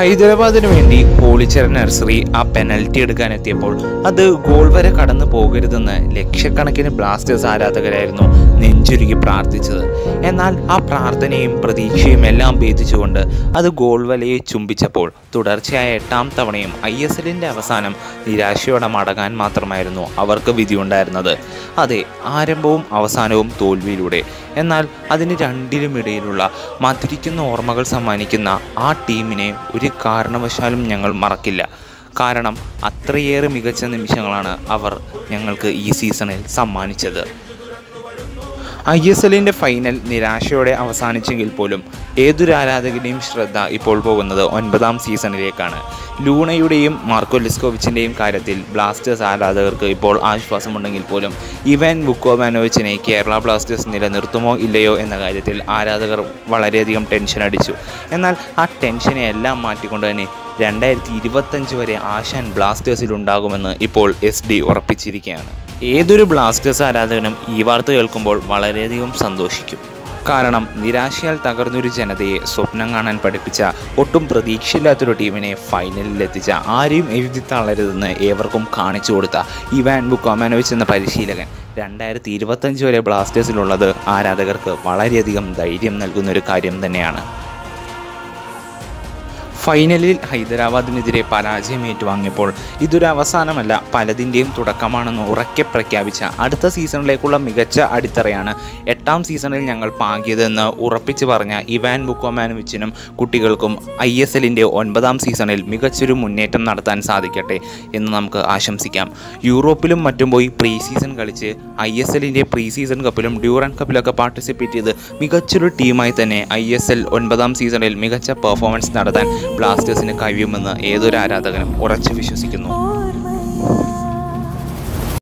ഹൈദരാബാദിന് വേണ്ടി കോളിച്ചർ നഴ്സറി ആ പെനൽറ്റി എടുക്കാൻ എത്തിയപ്പോൾ അത് ഗോൾ വരെ കടന്നു പോകരുതെന്ന് ലക്ഷക്കണക്കിന് ബ്ലാസ്റ്റേഴ്സ് ആരാധകരായിരുന്നു നെഞ്ചുരുകി പ്രാർത്ഥിച്ചത് എന്നാൽ ആ പ്രാർത്ഥനയും പ്രതീക്ഷയും എല്ലാം ഭേദിച്ചുകൊണ്ട് അത് ഗോൾ വലയെ ചുംബിച്ചപ്പോൾ തുടർച്ചയായ എട്ടാം തവണയും ഐ എസ് എല്ലിൻ്റെ അവസാനം നിരാശയോടെ മടങ്ങാൻ മാത്രമായിരുന്നു അവർക്ക് വിധിയുണ്ടായിരുന്നത് അതെ ആരംഭവും അവസാനവും തോൽവിയിലൂടെ എന്നാൽ അതിന് രണ്ടിലുമിടയിലുള്ള മധുരിക്കുന്ന ഓർമ്മകൾ സമ്മാനിക്കുന്ന ആ ടീമിനെ ഒരു കാരണവശാലും ഞങ്ങൾ മറക്കില്ല കാരണം അത്രയേറെ മികച്ച നിമിഷങ്ങളാണ് അവർ ഞങ്ങൾക്ക് ഈ സീസണിൽ സമ്മാനിച്ചത് ഐ എസ് എല്ലിൻ്റെ ഫൈനൽ നിരാശയോടെ അവസാനിച്ചെങ്കിൽ പോലും ഏതൊരു ആരാധകൻ്റെയും ശ്രദ്ധ ഇപ്പോൾ പോകുന്നത് ഒൻപതാം സീസണിലേക്കാണ് ലൂണയുടെയും മാർക്കോ ലിസ്കോവിച്ചിൻ്റെയും കാര്യത്തിൽ ബ്ലാസ്റ്റേഴ്സ് ആരാധകർക്ക് ഇപ്പോൾ ആശ്വാസമുണ്ടെങ്കിൽ പോലും ഇവാൻ ബുക്കോമാനോവിച്ചിനെ കേരള ബ്ലാസ്റ്റേഴ്സ് നിലനിർത്തുമോ ഇല്ലയോ എന്ന കാര്യത്തിൽ ആരാധകർ വളരെയധികം ടെൻഷൻ അടിച്ചു എന്നാൽ ആ ടെൻഷനെ എല്ലാം മാറ്റിക്കൊണ്ട് തന്നെ രണ്ടായിരത്തി ഇരുപത്തഞ്ച് വരെ ആശാൻ ബ്ലാസ്റ്റേഴ്സിൽ ഉണ്ടാകുമെന്ന് ഇപ്പോൾ എസ് ഡി ഉറപ്പിച്ചിരിക്കുകയാണ് ഏതൊരു ബ്ലാസ്റ്റേഴ്സ് ആരാധകനും ഈ വാർത്ത കേൾക്കുമ്പോൾ വളരെയധികം സന്തോഷിക്കും കാരണം നിരാശയാൽ തകർന്നൊരു ജനതയെ സ്വപ്നം കാണാൻ പഠിപ്പിച്ച ഒട്ടും പ്രതീക്ഷയില്ലാത്തൊരു ടീമിനെ ഫൈനലിൽ എത്തിച്ച ആരെയും എഴുതി തള്ളരുതെന്ന് ഏവർക്കും കാണിച്ചു കൊടുത്ത ഇവാൻ ബുക്കോമാനോവിച്ച് എന്ന പരിശീലകൻ രണ്ടായിരത്തി ഇരുപത്തഞ്ച് വരെ ബ്ലാസ്റ്റേഴ്സിലുള്ളത് ആരാധകർക്ക് വളരെയധികം ധൈര്യം നൽകുന്നൊരു കാര്യം തന്നെയാണ് ഫൈനലിൽ ഹൈദരാബാദിനെതിരെ പരാജയം ഏറ്റുവാങ്ങിയപ്പോൾ ഇതൊരു അവസാനമല്ല പലതിൻ്റെയും തുടക്കമാണെന്ന് ഉറക്കെ പ്രഖ്യാപിച്ച അടുത്ത സീസണിലേക്കുള്ള മികച്ച അടിത്തറയാണ് എട്ടാം സീസണിൽ ഞങ്ങൾ പാകിയതെന്ന് ഉറപ്പിച്ചു പറഞ്ഞ ഇവാൻ ബുക്കോമാനോവിച്ചിനും കുട്ടികൾക്കും ഐ എസ് എല്ലിൻ്റെ ഒൻപതാം സീസണിൽ മികച്ചൊരു മുന്നേറ്റം നടത്താൻ സാധിക്കട്ടെ എന്ന് നമുക്ക് ആശംസിക്കാം യൂറോപ്പിലും മറ്റും പോയി പ്രീ സീസൺ കളിച്ച് ഐ എസ് എല്ലിൻ്റെ പ്രീ സീസൺ കപ്പിലും ഡ്യൂറൻ കപ്പിലൊക്കെ പാർട്ടിസിപ്പേറ്റ് ചെയ്ത് മികച്ചൊരു ടീമായി തന്നെ ഐ എസ് എൽ ഒൻപതാം സീസണിൽ മികച്ച പെർഫോമൻസ് നടത്താൻ ബ്ലാസ്റ്റേഴ്സിന് കഴിയുമെന്ന് ഏതൊരു ആരാധകനും ഉറച്ചു വിശ്വസിക്കുന്നു ഓർമ്മ